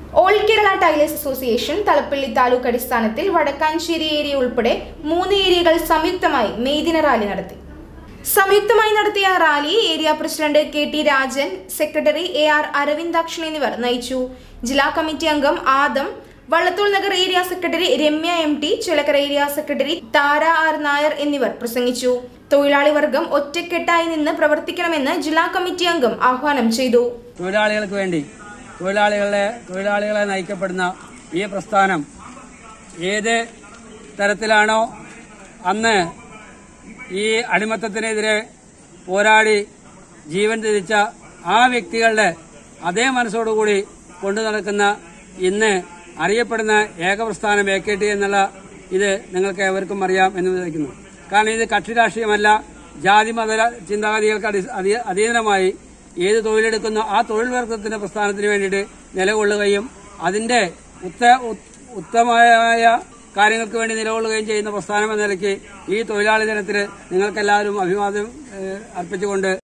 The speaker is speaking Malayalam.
all Kerala tailors association Thalappilly taluk അടിസ്ഥാനത്തിൽ വടക്കാഞ്ചേരി ഏരിയ ഉൾപ്പെടെ മൂന്ന് ഏരിയകൾ സംയുക്തമായി മെയ് ദിന റാലി നടത്തി സംയുക്തമായി നടത്തിയ rally area president K T Rajan secretary A R Aravindakshan എന്നിവർ നയിച്ചു ജില്ലാ കമ്മിറ്റി അംഗം Adam Vallathol Nagar area secretary Ramya M T Chilakkara area secretary Thara R Nair എന്നിവർ പ്രസംഗിച്ചു തൊഴിലാളി വർഗം ഒറ്റക്കെട്ടായി നിന്ന് പ്രവർത്തിക്കണമെന്ന് ജില്ലാ കമ്മിറ്റി അംഗം ആഹ്വാനം ചെയ്തു തൊഴിലാളികൾക്ക് വേണ്ടി തൊഴിലാളികളെ തൊഴിലാളികളെ നയിക്കപ്പെടുന്ന ഈ പ്രസ്ഥാനം ഏത് തരത്തിലാണോ അന്ന് ഈ അടിമത്തത്തിനെതിരെ പോരാടി ജീവൻ തിരിച്ച ആ വ്യക്തികളുടെ അതേ മനസ്സോടുകൂടി കൊണ്ടു നടക്കുന്ന ഇന്ന് അറിയപ്പെടുന്ന ഏകപ്രസ്ഥാനം എ കെ ടി എന്നുള്ള ഇത് നിങ്ങൾക്ക് ഏവർക്കും അറിയാം എന്ന് വിചാരിക്കുന്നു കാരണം ഇത് കക്ഷി രാഷ്ട്രീയമല്ല ജാതി മത ചിന്താഗതികൾക്ക് അടി- അധീ- അധീനമായി ഏത് തൊഴിലെടുക്കുന്നോ ആ തൊഴിൽ വർഗത്തിന്റെ പ്രസ്ഥാനത്തിന് വേണ്ടിയിട്ട് നിലകൊള്ളുകയും അതിന്റെ ഉത്ത ഉ- ഉത്തമമായ കാര്യങ്ങൾക്ക് വേണ്ടി നിലകൊള്ളുകയും ചെയ്യുന്ന പ്രസ്ഥാനം എന്ന നിലയ്ക്ക് ഈ തൊഴിലാളി ദിനത്തിൽ നിങ്ങൾക്കെല്ലാവരും അഭിവാദ്യം ഏഹ്, അർപ്പിച്ചുകൊണ്ട്